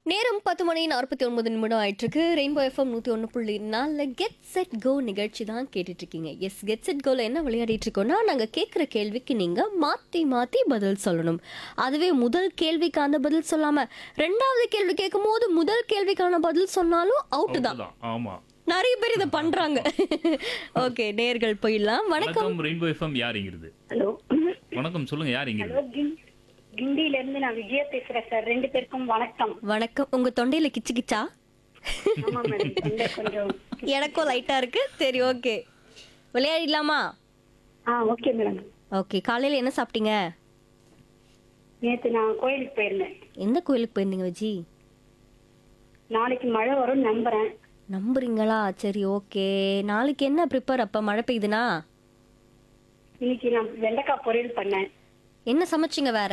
நேரம் பத்து மணி நாற்பத்தி ஒன்பது நிமிடம் ஆயிட்டு இருக்கு ரெயின்போ எஃப்எம் நூற்றி ஒன்று புள்ளி நாலில் கெட் செட் கோ நிகழ்ச்சி தான் கேட்டுட்டு இருக்கீங்க எஸ் கெட் செட் கோல என்ன விளையாடிட்டு இருக்கோம்னா நாங்கள் கேட்குற கேள்விக்கு நீங்கள் மாற்றி மாற்றி பதில் சொல்லணும் அதுவே முதல் கேள்விக்கான பதில் சொல்லாமல் ரெண்டாவது கேள்வி கேட்கும் போது முதல் கேள்விக்கான பதில் சொன்னாலும் அவுட்டு தான் அவ்வளவுதான். ஆமா நிறைய பேர் இதை பண்றாங்க ஓகே நேர்கள் போயிடலாம் வணக்கம் வணக்கம் ரெயின்போ எஃப்எம் யாருங்கிறது ஹலோ வணக்கம் சொல்லுங்க யாருங்கிறது ஹலோ கிண் கிண்டியில இருந்து நான் விஜயா பேசுறேன் சார் ரெண்டு பேருக்கும் வணக்கம் வணக்கம் உங்க தொண்டையில கிச்சு கிச்சா ஆமா மேடம் தொண்டை கொஞ்சம் எனக்கும் லைட்டா இருக்கு சரி ஓகே விளையாடிடலாமா ஆ ஓகே மேடம் ஓகே காலையில என்ன சாப்பிட்டீங்க நேத்து நான் கோயிலுக்கு போயிருந்தேன் எந்த கோயிலுக்கு போயிருந்தீங்க விஜி நாளைக்கு மழை வரும்னு நம்புறேன் நம்புறீங்களா சரி ஓகே நாளைக்கு என்ன ப்ரிப்பேர் அப்ப மழை பெய்யுதுனா இன்னைக்கு நான் வெண்டைக்காய் பொரியல் பண்ணேன் என்ன சமைச்சிங்க வேற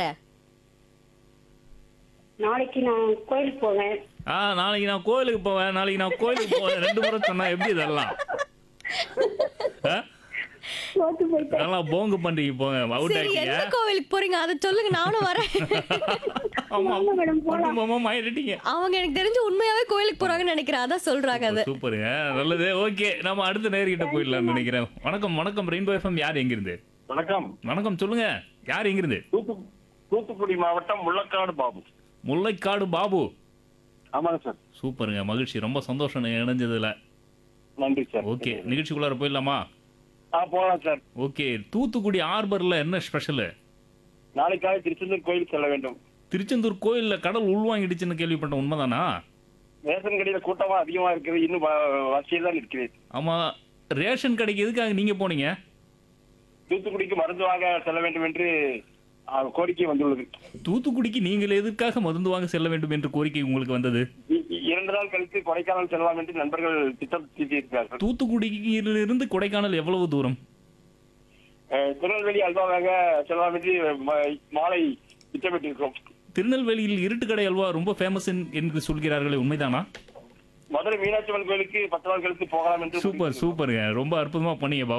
நாளைக்கு நான் கோயிலுக்கு போவேன் ஆ நாளைக்கு நான் கோயிலுக்கு போவேன் நாளைக்கு நான் கோயிலுக்கு போவேன் ரெண்டு முறை சொன்னா எப்படி இதெல்லாம் ஆ? தோத்து போயிட்டேன் நல்லா போங்கு பண்டிகை போங்க அவுட் சரி ஆயிட்டீங்க எந்த கோவிலுக்கு போறீங்க அதை சொல்லுங்க நானும் வரேன் ஆமா ஆமா மேடம் போலாம் குடும்பமா மாறிட்டீங்க அவங்க எனக்கு தெரிஞ்சு உண்மையாவே கோயிலுக்கு போறாங்கன்னு நினைக்கிறேன் அதான் சொல்றாங்க அது சூப்பருங்க நல்லது ஓகே நம்ம அடுத்த நேர்கிட்ட போயிடலாம்னு நினைக்கிறேன் வணக்கம் வணக்கம் ரெயின்போ எஃப்எம் யார் எங்கிருந்து வணக்கம் வணக்கம் சொல்லுங்க யார் எங்கிருந்து தூத்து தூத்துக்குடி மாவட்டம் முள்ளக்காடு பாபு முல்லைக்காடு பாபு ஆமாங்க சார் சூப்பருங்க மகிழ்ச்சி ரொம்ப சந்தோஷம் நீங்க இணைஞ்சதுல நன்றி சார் ஓகே நிகழ்ச்சிக்குள்ளார போயிடலாமா ஆ போகலாம் சார் ஓகே தூத்துக்குடி ஹார்பர்ல என்ன ஸ்பெஷலு நாளைக்காக திருச்செந்தூர் கோயிலுக்கு செல்ல வேண்டும் திருச்செந்தூர் கோயில்ல கடல் உள்வாங்கிடுச்சுன்னு கேள்விப்பட்டேன் உண்மைதானா ரேஷன் கடையில கூட்டமா அதிகமா இருக்குது இன்னும் வ- வரிசையில் தான் இருக்கிறேன் ஆமா ரேஷன் கடைக்கு எதுக்காக நீங்க போனீங்க தூத்துக்குடிக்கு மருந்து வாங்க செல்ல வேண்டும் என்று ஆ, கோரிக்கை வந்துள்ளது தூத்துக்குடிக்கு நீங்கள் எதற்காக மருந்து வாங்க செல்ல வேண்டும் என்று கோரிக்கை உங்களுக்கு வந்தது இ- இ- இரண்டு நாள் கழித்து கொடைக்கானல் செல்லலாம் என்று நண்பர்கள் திட்டம் தீட்டியிருக்கிறார்கள் தூத்துக்குடியிலிருந்து கொடைக்கானல் எவ்வளவு தூரம் அஹ், திருநெல்வேலி அல்வா வாங்க செல்லலாம் என்று ம- மாலை திட்டமிட்டிருக்கிறோம் திருநெல்வேலியில் இருட்டுக்கடை அல்வா ரொம்ப ஃபேமஸ் என்று சொல்கிறார்களே உண்மைதானா மதுரை மீனாட்சி அம்மன் கோயிலுக்கு பத்து நாள் கழித்து போகலாம் என்று சூப்பர் சூப்பருங்க ரொம்ப அற்புதமா பண்ணீங்க பாபு